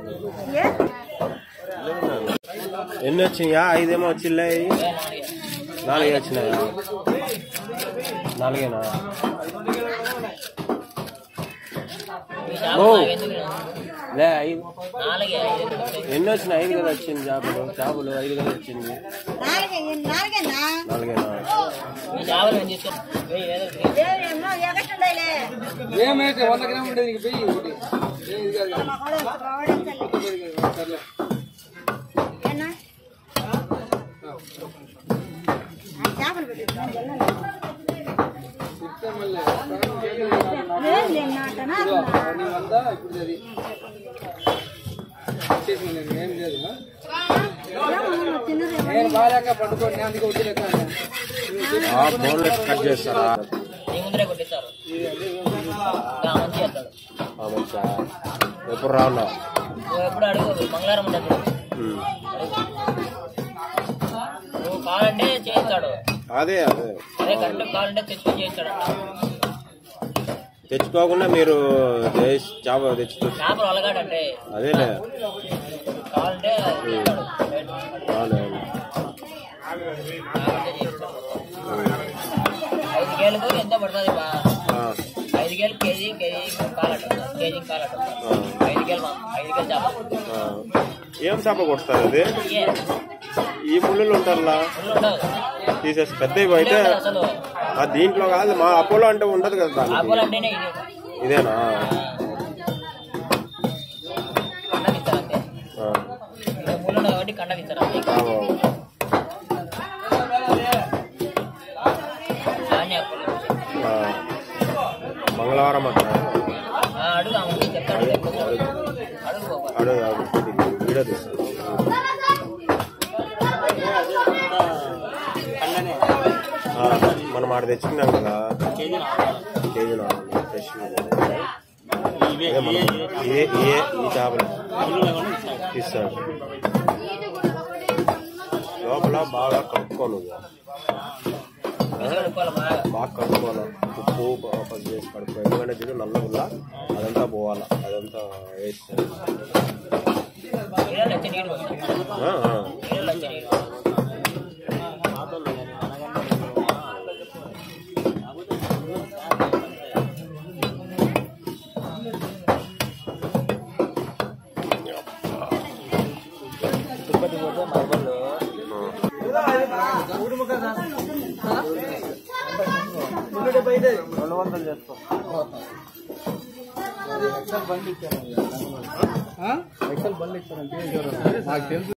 ఎన్ని వచ్చినాయా ఐదేమో వచ్చినాయి నాలుగే వచ్చినాయా నాలుగేనా ఓ లే ఐదు నాలుగే ఎన్ని వచ్చినాయి ఐదు కదా వచ్చింది చేపలు చేపలు ఐదు కదా వచ్చింది నాలుగే నాలుగేనా నాలుగేనా ఈ చేపలు మేము తీసుకొని ఏదో ఒకటి. ఏమో ఎగట్టుండలే ఏమైతే వంద గ్రాములు ఉండేది ఇంక వెయ్యి ఒకటి ఏ, ఇది కాదు కదా. సర్లే ఏనా చేపలు పెట్టు చెప్తే మళ్ళీ లేదు లేదు నాటనా నీ వంద ఇప్పుడు అది చేసింది నేను ఏం లేదు ఆ? తిన్నది నేను బాగాలేక పట్టుకోండి నేను అందుకే వద్దులేక బోన్లెస్ కట్ చేస్తారా నీ ముందరే కొట్టిస్తారు ఇంకా మంచి చేస్తాడు ఆ, మంచిగా ఎప్పుడు రావునా నువ్వు ఎప్పుడు అడుగు మంగళవారం ఉండదు ఉమ్. నువ్వు కావాలంటే చేయిస్తాడు అదే అదే అదే కరెక్ట్ కావాలంటే తెచ్చుకొని చేయిస్తాడు తెచ్చుకోకుండా మీరు చేసి చేప తెచ్చుకో చేపలు అలగాడంటే అదేలే కావాలంటే చేస్తాడు అవును కావాలంటే చేయిస్తాడు ఐదు కేలకు ఎంత పడుతుంది బా ఆ, ఐదు కేలు కేజీ కేజీ కాలట కేజీ కాలట ఐదు కేలు మా ఐదు కేలు చేప ఆ. ఏం చేప కొడతారు అది ఏ ఈ ముళ్ళు ఉంటారులా ఫుల్ ఉండదు తీసేసి పెద్దవి అయితే ఉండదు అసలు ఆ దీంట్లో కాదు మా అపోలో అంటే ఉండదు కదా దానికి ఆకులు అంటేనే ఇది ఇదేనా కండకిస్తారు అంతే ఆ. ఇది ముళ్ళు ఉండదు కాబట్టి కండకిస్తారు అంతే ఆ, బాబు. ధాన్య ఆకులు ఆ. మంగళవారం అట్లా ఆ, అడుగు ఆమె చెప్తాడు అడుగు బాబా అడుగు అడుగు. వీడియో తీస్తాను ఆ, మనం ఆడ తెచ్చుకున్నాం కదా కేజీ నాలుగు ఫ్రెష్ అదే మనం ఏ ఏ ఈ చేపలు ఇస్తాడు లోపల బాగా కలుపుకోను కడుక్కోవాలి బాగా బాగా కలుపుకోను ఉప్పు బాగా పసుపు చేసి కడుక్కో ఎందుకంటే చూడు నల్లగుల్ల అదంతా పోవాలా అదంతా వేస్ట్ నీళ్ళు వచ్చి నీళ్ళు పోయి ఆ, ఆ. నీళ్ళు వచ్చి నీళ్ళు తిరుపతి పోతే మార్బల్ రెండు వందలు చేసుకో ఎక్సల్ బండి ఇచ్చాను ఎక్సల్ బండి ఇచ్చాను నాకు తెలుసు